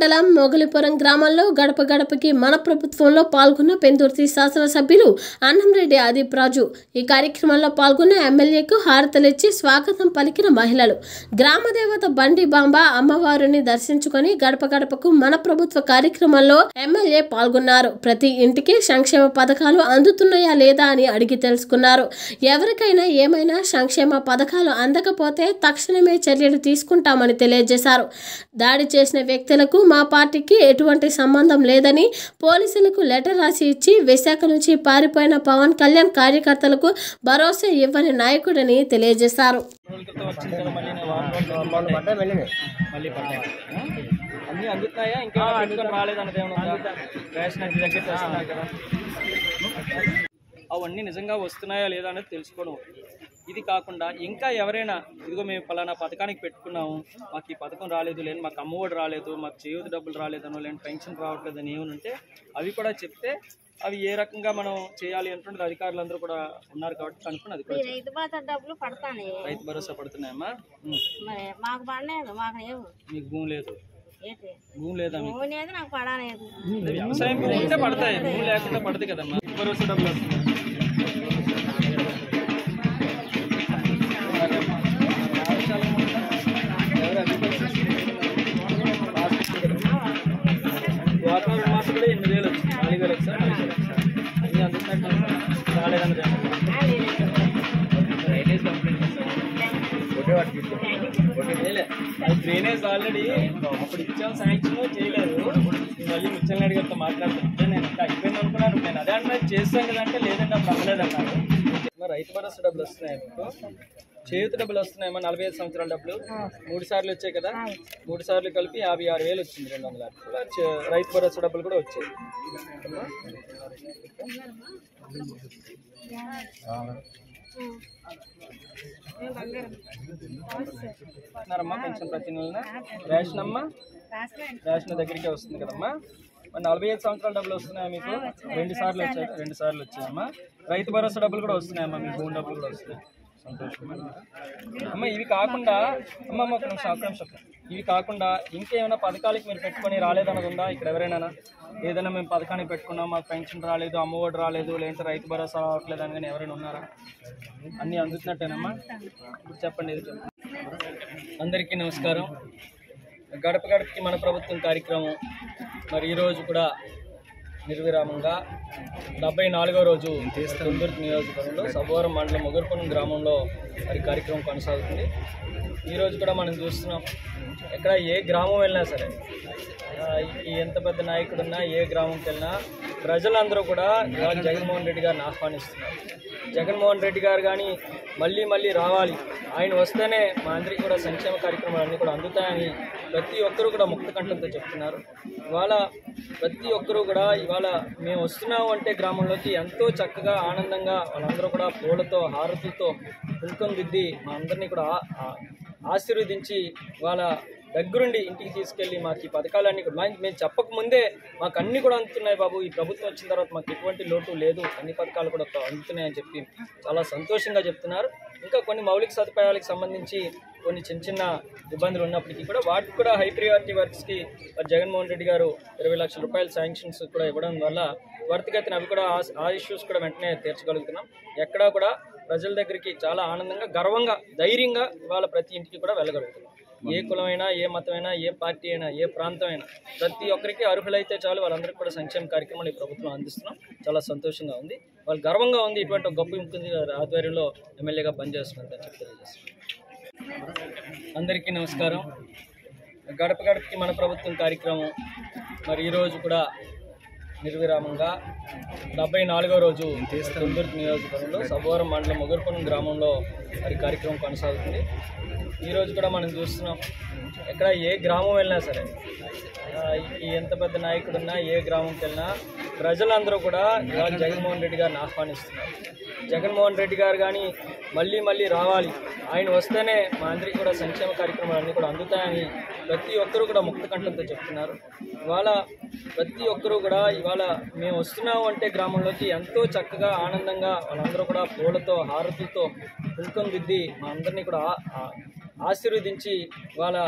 మండలం మొగలిపురం గ్రామంలో గడప గడపకి మన ప్రభుత్వంలో పాల్గొన్న పెందుర్తి శాసనసభ్యులు అన్నంరెడ్డి ఆదిప్ రాజు ఈ కార్యక్రమంలో పాల్గొన్న ఎమ్మెల్యేకు హారతలిచ్చి స్వాగతం పలికిన మహిళలు గ్రామ దేవత బండి బాంబ అమ్మవారిని దర్శించుకొని గడప గడపకు మన ప్రభుత్వ కార్యక్రమంలో ఎమ్మెల్యే పాల్గొన్నారు ప్రతి ఇంటికి సంక్షేమ పథకాలు అందుతున్నాయా లేదా అని అడిగి తెలుసుకున్నారు ఎవరికైనా ఏమైనా సంక్షేమ పథకాలు అందకపోతే తక్షణమే చర్యలు తీసుకుంటామని తెలియజేశారు దాడి చేసిన వ్యక్తులకు మా పార్టీకి ఎటువంటి సంబంధం లేదని పోలీసులకు లెటర్ రాసి ఇచ్చి విశాఖ నుంచి పారిపోయిన పవన్ కళ్యాణ్ కార్యకర్తలకు భరోసా ఇవ్వని నాయకుడని తెలియజేశారు రోజుల క్రితం వచ్చింది కదా మళ్ళీ నేను వారం రోజులు పడ్డా వెళ్ళినాయి మళ్ళీ పడ్డాయి అన్నీ అందుతున్నాయా ఇంకా పెట్టుకొని రాలేదన్నది ఏమన్నా ఉందా రేషన్ ఇంటి దగ్గర చేస్తున్నారు కదా అవన్నీ నిజంగా వస్తున్నాయా లేదా అనేది తెలుసుకోవడం ఇది కాకుండా ఇంకా ఎవరైనా ఇదిగో మేము పలానా పథకానికి పెట్టుకున్నాము మాకు ఈ పథకం రాలేదు లేని మాకు అమ్మఒడి రాలేదు మాకు చేయూత డబ్బులు రాలేదనో లేని పెన్షన్ రావట్లేదని ఏమైనా ఉంటే అవి కూడా చెప్తే అవి ఏ రకంగా మనం చేయాలి అంటుండే అధికారులందరూ కూడా ఉన్నారు కాబట్టి కనుక్కుని అది కూడా ఈ రైతు బాధ డబ్బులు పడతానే రైతు భరోసా పడుతున్నాయమ్మా ఉం. మరి మాకు పడలేదు మాకు లేవు మీకు భూమి లేదు ఏంటి భూమి లేదా మీకు భూమి లేదు నాకు పడలేదు వ్యవసాయం భూమి ఉంటే పడతాయి భూమి లేకుండా పడదు కదమ్మా భరోసా డబ్బులు వస్తున్నాయి వాతావరణ మాసం కూడా ఎనిమిది వేలు వచ్చింది నాలుగు వేలు వచ్చా నాలుగు వేలు వచ్చా అన్నీ అందుతున్నట్టు రాలేదన్నది డ్రైనేజ్ కంప్లైంట్ చేయలే. అది డ్రైనేజ్ ఆల్రెడీ అప్పుడు ఇచ్చాం శాంక్షన్ చేయలేదు మళ్ళీ ముచ్చల్ నాయుడు గారితో మాట్లాడుతుంటే నేను ఇంకా అయిపోయింది అనుకున్నాను నేను అదే అంటున్నా చేస్తాం కదా అంటే లేదండి అప్పుడు అవ్వలేదు అన్నారు మరి రైతు భరోసా డబ్బులు వస్తున్నాయి మీకు చేతి డబ్బులు వస్తున్నాయమ్మా నలభై ఐదు సంవత్సరాల డబ్బులు మూడు సార్లు వచ్చాయి కదా మూడు సార్లు కలిపి యాభై ఆరు వేలు వచ్చింది రెండు వందల యాభై కూడా చే- రైతు భరోసా డబ్బులు కూడా వచ్చాయి అమ్మా? ఇస్తున్నారమ్మా పెన్షన్ ప్రతి నెలన రేషన్ అమ్మా రేషన్ దగ్గరికే వస్తుంది కదమ్మా మరి నలభై ఐదు సంవత్సరాల డబ్బులు వస్తున్నాయా మీకు రెండు సార్లు వచ్చాయి రెండు సార్లు వచ్చాయమ్మా రైతు భరోసా డబ్బులు కూడా వస్తున్నాయమ్మా మీ భూమి డబ్బులు కూడా వస్తున్నాయి సంతోషం అమ్మ ఇవి కాకుండా అమ్మ అమ్మ ఒక నిమిషం ఒక నిమిషం ఇవి కాకుండా ఇంకేమైనా పథకాలకి మీరు పెట్టుకొని రాలేదన్నది ఉందా ఇక్కడ ఎవరైనా ఏదైనా మేము పథకానికి పెట్టుకున్నాం మాకు పెన్షన్ రాలేదు అమ్మఒడి రాలేదు లేదంటే రైతు భరోసా రావట్లేదు అని కానీ ఎవరైనా ఉన్నారా అన్నీ అందుతున్నట్టేనమ్మా ఇప్పుడు చెప్పండి ఇది చెప్పండి అందరికీ నమస్కారం గడప గడపకి మన ప్రభుత్వం కార్యక్రమం మరి ఈరోజు కూడా నిర్విరామంగా డెబ్బై నాలుగో రోజు తుందుర్తి నియోజకవర్గంలో సభవరం మండలం ముగురుపురం గ్రామంలో మరి కార్యక్రమం కొనసాగుతుంది ఈరోజు కూడా మనం చూస్తున్నాం ఎక్కడ ఏ గ్రామం వెళ్ళినా సరే ఆ, ఈ ఎంత పెద్ద నాయకుడు ఉన్నా ఏ గ్రామంకి వెళ్ళినా ప్రజలందరూ కూడా ఇవాళ జగన్మోహన్ రెడ్డి గారిని ఆహ్వానిస్తున్నారు జగన్మోహన్ రెడ్డి గారు కానీ మళ్ళీ మళ్ళీ రావాలి ఆయన వస్తేనే మా అందరికీ కూడా సంక్షేమ కార్యక్రమాలు అన్నీ కూడా అందుతాయని ప్రతి ఒక్కరూ కూడా ముక్త కంఠంతో చెప్తున్నారు ఇవాళ ప్రతి ఒక్కరూ కూడా ఇవాళ మేము వస్తున్నాము అంటే గ్రామంలోకి ఎంతో చక్కగా ఆనందంగా వాళ్ళందరూ కూడా పూలతో హారతులతో కుంకుమ దిద్ది మా అందరినీ కూడా ఆ- ఆ- ఆశీర్వదించి వాళ్ళ దగ్గరుండి ఇంటికి తీసుకెళ్ళి మాకు ఈ పథకాలన్నీ కూడా మా- మేము చెప్పకముందే మాకు అన్నీ కూడా అందుతున్నాయి బాబు ఈ ప్రభుత్వం వచ్చిన తర్వాత మాకు ఎటువంటి లోటు లేదు అన్ని పథకాలు కూడా అందుతున్నాయని చెప్పి చాలా సంతోషంగా చెప్తున్నారు ఇంకా కొన్ని మౌలిక సదుపాయాలకు సంబంధించి కొన్ని చిన్న చిన్న ఇబ్బందులు ఉన్నప్పటికీ కూడా వాటికి కూడా హై ప్రియారిటీ వర్క్స్కి మరి జగన్మోహన్ రెడ్డి గారు ఇరవై లక్షల రూపాయల శాంక్షన్స్ కూడా ఇవ్వడం వల్ల త్వరితగతిన అవి కూడా ఆ- ఆ ఇష్యూస్ కూడా వెంటనే తీర్చగలుగుతున్నాం ఎక్కడా కూడా ప్రజల దగ్గరికి చాలా ఆనందంగా గర్వంగా ధైర్యంగా ఇవాళ ప్రతి ఇంటికి కూడా వెళ్ళగలుగుతున్నాం ఏ కులమైనా ఏ మతమైనా ఏ పార్టీ అయినా ఏ ప్రాంతం అయినా ప్రతి ఒక్కరికి అర్హులైతే చాలు వాళ్ళందరికీ కూడా సంక్షేమ కార్యక్రమాలు ఈ ప్రభుత్వం అందిస్తున్నాం చాలా సంతోషంగా ఉంది వాళ్ళు గర్వంగా ఉంది ఇటువంటి ఒక గొప్ప ముఖ్యమంత్రి గారి ఆధ్వర్యంలో ఎమ్మెల్యేగా పనిచేస్తున్నట్టు చెప్పి తెలియజేస్తున్నాం అందరికీ నమస్కారం గడప గడపకి మన ప్రభుత్వం కార్యక్రమం మరి ఈరోజు కూడా నిర్విరామంగా డెబ్బై నాలుగో రోజు తుందుర్తి నియోజకవర్గంలో సభవరం మండలం ముగురుపురం గ్రామంలో మరి కార్యక్రమం కొనసాగుతుంది ఈరోజు కూడా మనం చూస్తున్నాం ఎక్కడ ఏ గ్రామం వెళ్ళినా సరే ఆ, ఈ ఎంత పెద్ద నాయకుడు ఉన్నా ఏ గ్రామంకి వెళ్ళినా ప్రజలందరూ కూడా ఇవాళ జగన్మోహన్ రెడ్డి గారిని ఆహ్వానిస్తున్నారు జగన్మోహన్ రెడ్డి గారు కానీ మళ్ళీ మళ్ళీ రావాలి ఆయన వస్తేనే మా అందరికీ కూడా సంక్షేమ కార్యక్రమాలు అన్నీ కూడా అందుతాయని ప్రతి ఒక్కరూ కూడా ముక్త కంఠంతో చెప్తున్నారు ఇవాళ ప్రతి ఒక్కరూ కూడా ఇవాళ మేము వస్తున్నాము అంటే గ్రామంలోకి ఎంతో చక్కగా ఆనందంగా వాళ్ళందరూ కూడా పూలతో హారతులతో కుంకుమ దిద్ది మా అందరినీ కూడా ఆ- ఆ- ఆశీర్వదించి వాళ్ళ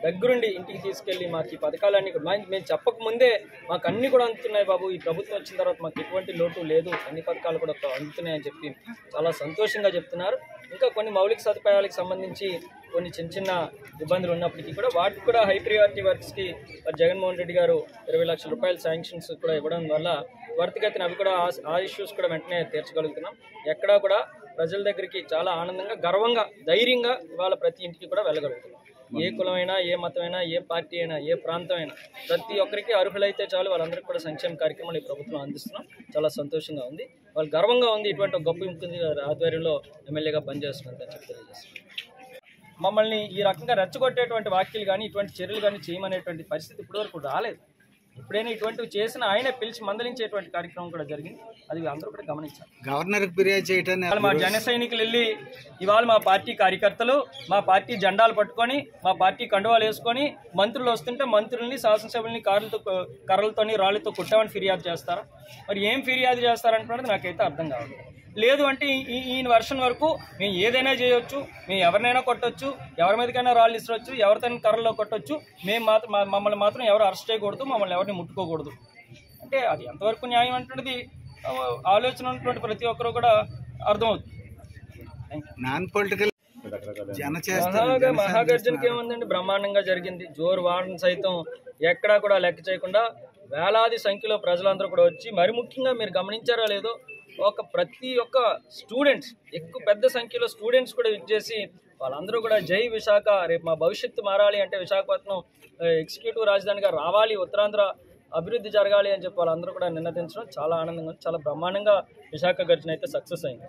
దగ్గరుండి ఇంటికి తీసుకెళ్ళి మాకు ఈ పథకాలన్నీ కూడా మా- మేము చెప్పక ముందే మాకు అన్ని కూడా అందుతున్నాయి బాబు ఈ ప్రభుత్వం వచ్చిన తర్వాత మాకు ఎటువంటి లోటు లేదు అన్ని పథకాలు కూడా అందుతున్నాయి అని చెప్పి చాలా సంతోషంగా చెప్తున్నారు ఇంకా కొన్ని మౌలిక సదుపాయాలకు సంబంధించి కొన్ని చిన్న చిన్న ఇబ్బందులు ఉన్నప్పటికీ కూడా వాటికి కూడా హై ప్రియారిటీ వర్క్స్కి మరి జగన్మోహన్ రెడ్డి గారు ఇరవై లక్షల రూపాయల శాంక్షన్స్ కూడా ఇవ్వడం వల్ల త్వరితగతిన అవి కూడా ఆ- ఆ ఇష్యూస్ కూడా వెంటనే తీర్చగలుగుతున్నాం ఎక్కడా కూడా ప్రజల దగ్గరికి చాలా ఆనందంగా గర్వంగా ధైర్యంగా ఇవాళ ప్రతి ఇంటికి కూడా వెళ్ళగలుగుతున్నాం ఏ కులమైనా ఏ మతమైనా ఏ పార్టీ అయినా ఏ ప్రాంతం అయినా ప్రతి ఒక్కరికి అర్హులైతే చాలు వాళ్ళందరికీ కూడా సంక్షేమ కార్యక్రమాలు ఈ ప్రభుత్వం అందిస్తున్నాం చాలా సంతోషంగా ఉంది వాళ్ళు గర్వంగా ఉంది ఇటువంటి ఒక గొప్ప ముఖ్యమంత్రి గారి ఆధ్వర్యంలో ఎమ్మెల్యేగా పనిచేస్తున్నదని చెప్పి తెలియజేస్తున్నాం మమ్మల్ని ఈ రకంగా రెచ్చగొట్టేటువంటి వ్యాఖ్యలు కానీ ఇటువంటి చర్యలు కానీ చేయమనేటువంటి పరిస్థితి ఇప్పటివరకు రాలేదు ఎప్పుడైనా ఇటువంటివి చేసిన ఆయనే పిలిచి మందలించేటువంటి కార్యక్రమం కూడా జరిగింది అది అందరూ కూడా గమనించాలి గవర్నర్ ఫిర్యాదు చేయటాన్ని ఇవాళ మా జన సైనికులు వెళ్ళి ఇవాళ మా పార్టీ కార్యకర్తలు మా పార్టీ జెండాలు పట్టుకొని మా పార్టీ కండువాలు వేసుకొని మంత్రులు వస్తుంటే మంత్రుల్ని శాసనసభ్యుల్ని కార్లతో కర్రలతోని రాళ్ళతో కుట్టామని ఫిర్యాదు చేస్తారా మరి ఏం ఫిర్యాదు చేస్తారంటున్నది నాకైతే అర్థం కావాలి లేదు అంటే ఈ- ఈ ఈ వర్షన్ వరకు మేము ఏదైనా చేయొచ్చు మేము ఎవరినైనా కొట్టొచ్చు ఎవరి మీదకైనా రాళ్ళు ఇసరొచ్చు ఎవరితో కర్రలో కొట్టొచ్చు మేము మాత్రం మా- మమ్మల్ని మాత్రం ఎవరు అరెస్ట్ చేయకూడదు మమ్మల్ని ఎవరిని ముట్టుకోకూడదు అంటే అది ఎంతవరకు న్యాయం అంటున్నది ఆ, ఆలోచన ఉన్నటువంటి ప్రతి ఒక్కరూ కూడా అర్థమవుతుంది నాన్ పొలిటికల్ జన చేస్తారు మహాగా మహాగర్జనకి ఏముందండి బ్రహ్మాండంగా జరిగింది జోరు వాడని సైతం ఎక్కడా కూడా లెక్క చేయకుండా వేలాది సంఖ్యలో ప్రజలందరూ కూడా వచ్చి మరి ముఖ్యంగా మీరు గమనించారో లేదో ఒక ప్రతి ఒక్క స్టూడెంట్స్ ఎక్కువ పెద్ద సంఖ్యలో స్టూడెంట్స్ కూడా ఇచ్చేసి వాళ్ళందరూ కూడా జై విశాఖ రేపు మా భవిష్యత్తు మారాలి అంటే విశాఖపట్నం ఆ, ఎగ్జిక్యూటివ్ రాజధానిగా రావాలి ఉత్తరాంధ్ర అభివృద్ధి జరగాలి అని చెప్పి వాళ్ళందరూ కూడా నిన్నదించడం చాలా ఆనందంగా ఉంది చాలా బ్రహ్మాండంగా విశాఖ గర్జన అయితే సక్సెస్ అయింది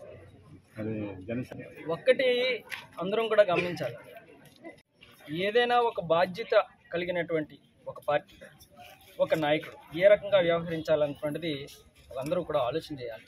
ఒక్కటి అందరం కూడా గమనించాలి ఏదైనా ఒక బాధ్యత కలిగినటువంటి ఒక పార్టీ ఒక నాయకుడు ఏ రకంగా వ్యవహరించాలన్నటువంటిది వాళ్ళందరూ కూడా ఆలోచన చేయాలి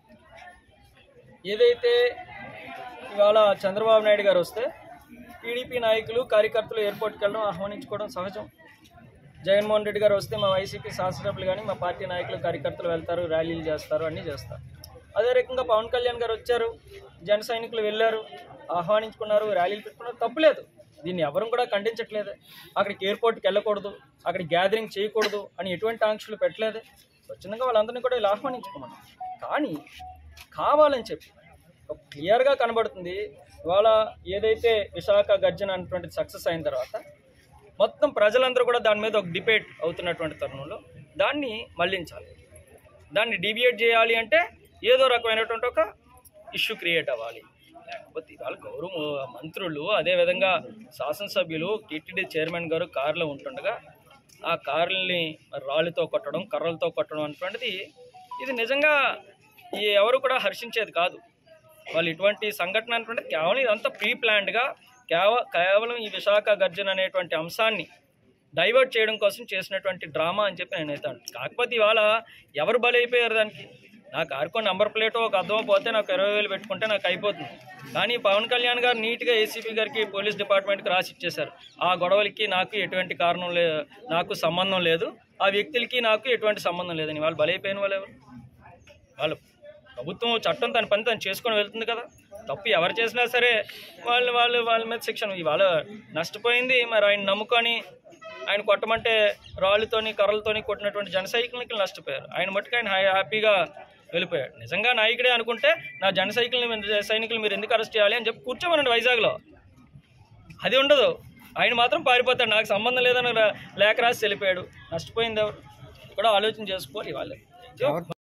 ఏదైతే ఇవాళ చంద్రబాబు నాయుడు గారు వస్తే టీడీపీ నాయకులు కార్యకర్తలు ఎయిర్పోర్ట్కి వెళ్ళడం ఆహ్వానించుకోవడం సహజం జగన్మోహన్ రెడ్డి గారు వస్తే మా వైసీపీ శాసనసభ్యులు కానీ మా పార్టీ నాయకులు కార్యకర్తలు వెళ్తారు ర్యాలీలు చేస్తారు అన్నీ చేస్తారు అదే రకంగా పవన్ కళ్యాణ్ గారు వచ్చారు జన సైనికులు వెళ్ళారు ఆహ్వానించుకున్నారు ర్యాలీలు పెట్టుకున్నారు తప్పులేదు దీన్ని ఎవరు కూడా ఖండించట్లేదు అక్కడికి ఎయిర్పోర్ట్కి వెళ్ళకూడదు అక్కడ గ్యాదరింగ్ చేయకూడదు అని ఎటువంటి ఆంక్షలు పెట్టలేదు స్వచ్ఛందంగా వాళ్ళందరినీ కూడా ఇలా ఆహ్వానించుకున్నాం కానీ కావాలని చెప్పి ఒక క్లియర్గా కనబడుతుంది ఇవాళ ఏదైతే విశాఖ గర్జన అనేటువంటిది సక్సెస్ అయిన తర్వాత మొత్తం ప్రజలందరూ కూడా దాని మీద ఒక డిబేట్ అవుతున్నటువంటి తరుణంలో దాన్ని మళ్లించాలి దాన్ని డిబేట్ చేయాలి అంటే ఏదో రకమైనటువంటి ఒక ఇష్యూ క్రియేట్ అవ్వాలి లేకపోతే ఇవాళ గౌరవ మంత్రులు అదేవిధంగా శాసనసభ్యులు టీటీడీ చైర్మన్ గారు కారులో ఉంటుండగా ఆ కార్లని రాళ్ళతో కొట్టడం కర్రలతో కొట్టడం అనేటువంటిది ఇది నిజంగా ఈ ఎవరు కూడా హర్షించేది కాదు వాళ్ళు ఇటువంటి సంఘటన అనేటువంటి కేవలం ఇదంతా ప్రీ ప్లాన్డ్గా కేవ కేవలం ఈ విశాఖ గర్జన అనేటువంటి అంశాన్ని డైవర్ట్ చేయడం కోసం చేసినటువంటి డ్రామా అని చెప్పి నేనైతే అంటాను కాకపోతే ఇవాళ ఎవరు బలైపోయారు దానికి నా కారుకో నంబర్ ప్లేట్ ఒక అర్థం పోతే నాకు ఇరవై వేలు పెట్టుకుంటే నాకు అయిపోతుంది కానీ పవన్ కళ్యాణ్ గారు నీట్గా ఏసీపీ గారికి పోలీస్ డిపార్ట్మెంట్కి రాసి ఇచ్చేశారు ఆ గొడవలకి నాకు ఎటువంటి కారణం లే నాకు సంబంధం లేదు ఆ వ్యక్తులకి నాకు ఎటువంటి సంబంధం లేదని వాళ్ళు బలైపోయిన వాళ్ళు ఎవరు వాళ్ళు ప్రభుత్వం చట్టం తన పని తను చేసుకొని వెళ్తుంది కదా తప్పు ఎవరు చేసినా సరే వాళ్ళు వాళ్ళు వాళ్ళ మీద శిక్షణ ఇవాళ నష్టపోయింది మరి ఆయన నమ్ముకొని ఆయన కొట్టమంటే రాళ్ళతోని కర్రలతోని కొట్టినటువంటి జన సైకిల్కి నష్టపోయారు ఆయన మట్టుకు ఆయన హై- హ్యాపీగా వెళ్ళిపోయాడు నిజంగా నాయకుడే అనుకుంటే నా జన సైకిల్ని సైనికులు మీరు ఎందుకు అరెస్ట్ చేయాలి అని చెప్పి కూర్చోమనండి వైజాగ్లో అది ఉండదు ఆయన మాత్రం పారిపోతాడు నాకు సంబంధం లేదని రా- లేఖ రాసి వెళ్ళిపోయాడు నష్టపోయింది ఎవరు కూడా ఆలోచన చేసుకోవాలి వాళ్ళే ఎవరు